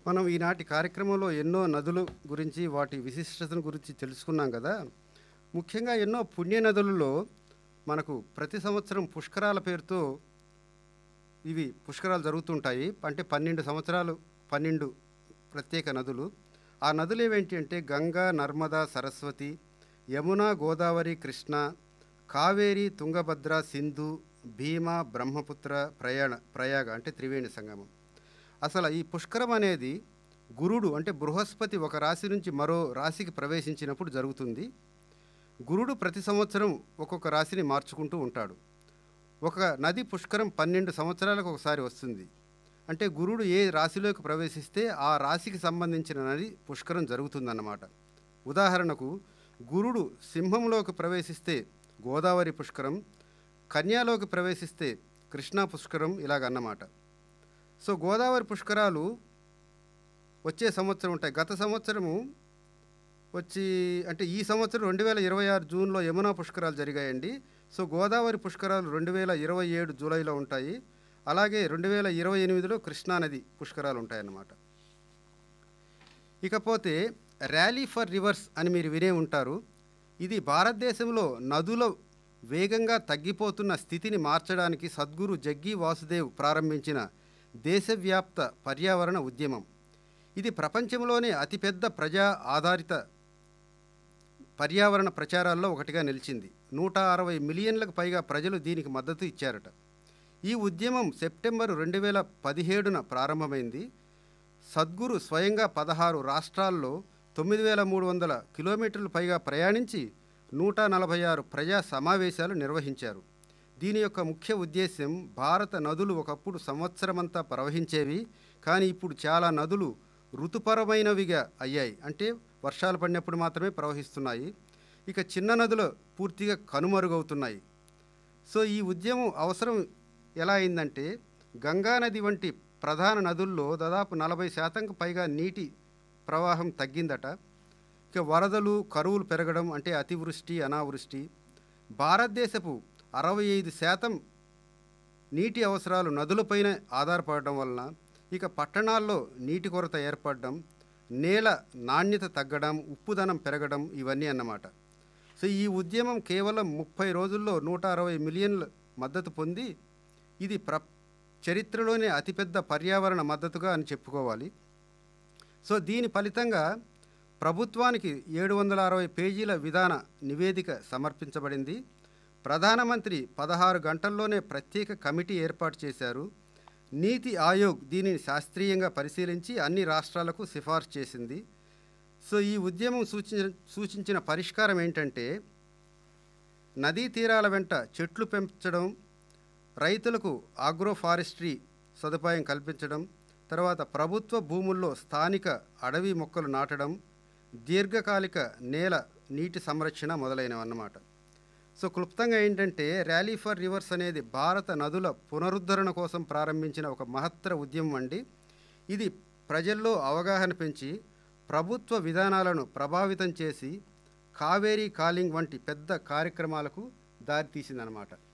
మనం ఈనాటి కార్యక్రమంలో ఎన్నో నదుల గురించి వాటి విశిష్టతను గురించి తెలుసుకున్నాం కదా ముఖ్యంగా ఎన్నో పుణ్య నదులలో మనకు ప్రతి సంవత్సరం పుష్కరాల పేరుతో ఇవి పుష్కరాలు జరుగుతుంటాయి అంటే పన్నెండు సంవత్సరాలు పన్నెండు ప్రత్యేక నదులు ఆ నదులు ఏవేంటి అంటే గంగా నర్మదా సరస్వతి యమున గోదావరి కృష్ణ కావేరి తుంగభద్ర సింధు భీమా బ్రహ్మపుత్ర ప్రయాణ ప్రయాగ అంటే త్రివేణి సంగమం అసలు ఈ పుష్కరం అనేది గురుడు అంటే బృహస్పతి ఒక రాశి నుంచి మరో రాశికి ప్రవేశించినప్పుడు జరుగుతుంది గురుడు ప్రతి సంవత్సరం ఒక్కొక్క రాశిని మార్చుకుంటూ ఉంటాడు ఒక నది పుష్కరం పన్నెండు సంవత్సరాలకు ఒకసారి వస్తుంది అంటే గురుడు ఏ రాశిలోకి ప్రవేశిస్తే ఆ రాశికి సంబంధించిన నది పుష్కరం జరుగుతుందన్నమాట ఉదాహరణకు గురుడు సింహంలోకి ప్రవేశిస్తే గోదావరి పుష్కరం కన్యాలోకి ప్రవేశిస్తే కృష్ణా పుష్కరం ఇలాగన్నమాట సో గోదావరి పుష్కరాలు వచ్చే సంవత్సరం ఉంటాయి గత సంవత్సరము వచ్చి అంటే ఈ సంవత్సరం రెండు వేల ఇరవై ఆరు జూన్లో యమునా పుష్కరాలు జరిగాయండి సో గోదావరి పుష్కరాలు రెండు వేల ఇరవై ఏడు జూలైలో ఉంటాయి అలాగే రెండు వేల ఇరవై ఎనిమిదిలో కృష్ణానది పుష్కరాలు ఉంటాయన్నమాట ఇకపోతే ర్యాలీ ఫర్ రివర్స్ అని మీరు వినే ఉంటారు ఇది భారతదేశంలో నదుల వేగంగా తగ్గిపోతున్న స్థితిని మార్చడానికి సద్గురు జగ్గి వాసుదేవ్ ప్రారంభించిన దేశవ్యాప్త పర్యావరణ ఉద్యమం ఇది ప్రపంచంలోనే అతిపెద్ద ప్రజా ఆధారిత పర్యావరణ ప్రచారాల్లో ఒకటిగా నిలిచింది నూట అరవై మిలియన్లకు పైగా ప్రజలు దీనికి మద్దతు ఇచ్చారట ఈ ఉద్యమం సెప్టెంబర్ రెండు వేల పదిహేడున ప్రారంభమైంది సద్గురు స్వయంగా పదహారు రాష్ట్రాల్లో తొమ్మిది వేల మూడు వందల కిలోమీటర్లు పైగా ప్రయాణించి నూట నలభై ఆరు ప్రజా సమావేశాలు నిర్వహించారు దీని యొక్క ముఖ్య ఉద్దేశ్యం భారత నదులు ఒకప్పుడు సంవత్సరమంతా ప్రవహించేవి కానీ ఇప్పుడు చాలా నదులు ఋతుపరమైనవిగా అయ్యాయి అంటే వర్షాలు పడినప్పుడు మాత్రమే ప్రవహిస్తున్నాయి ఇక చిన్న నదులు పూర్తిగా కనుమరుగవుతున్నాయి సో ఈ ఉద్యమం అవసరం ఎలా అయిందంటే గంగా నది వంటి ప్రధాన నదుల్లో దాదాపు నలభై శాతంకు పైగా నీటి ప్రవాహం తగ్గిందట ఇక వరదలు కరువులు పెరగడం అంటే అతివృష్టి అనావృష్టి భారతదేశపు అరవై ఐదు శాతం నీటి అవసరాలు నదులపైన ఆధారపడడం వలన ఇక పట్టణాల్లో నీటి కొరత ఏర్పడడం నేల నాణ్యత తగ్గడం ఉప్పుదనం పెరగడం ఇవన్నీ అన్నమాట సో ఈ ఉద్యమం కేవలం ముప్పై రోజుల్లో నూట అరవై మిలియన్ల మద్దతు పొంది ఇది ప్ర చరిత్రలోనే అతిపెద్ద పర్యావరణ మద్దతుగా అని చెప్పుకోవాలి సో దీని ఫలితంగా ప్రభుత్వానికి ఏడు వందల అరవై పేజీల విధాన నివేదిక సమర్పించబడింది ప్రధానమంత్రి పదహారు గంటల్లోనే ప్రత్యేక కమిటీ ఏర్పాటు చేశారు నీతి ఆయోగ్ దీనిని శాస్త్రీయంగా పరిశీలించి అన్ని రాష్ట్రాలకు సిఫార్సు చేసింది సో ఈ ఉద్యమం సూచించిన సూచించిన పరిష్కారం ఏంటంటే నదీ తీరాల వెంట చెట్లు పెంచడం రైతులకు ఆగ్రో ఫారెస్ట్రీ సదుపాయం కల్పించడం తర్వాత ప్రభుత్వ భూముల్లో స్థానిక అడవి మొక్కలు నాటడం దీర్ఘకాలిక నేల నీటి సంరక్షణ మొదలైనవన్నమాట సో క్లుప్తంగా ఏంటంటే ర్యాలీ ఫర్ రివర్స్ అనేది భారత నదుల పునరుద్ధరణ కోసం ప్రారంభించిన ఒక మహత్తర ఉద్యమం అండి ఇది ప్రజల్లో అవగాహన పెంచి ప్రభుత్వ విధానాలను ప్రభావితం చేసి కావేరీ కాలింగ్ వంటి పెద్ద కార్యక్రమాలకు దారితీసిందనమాట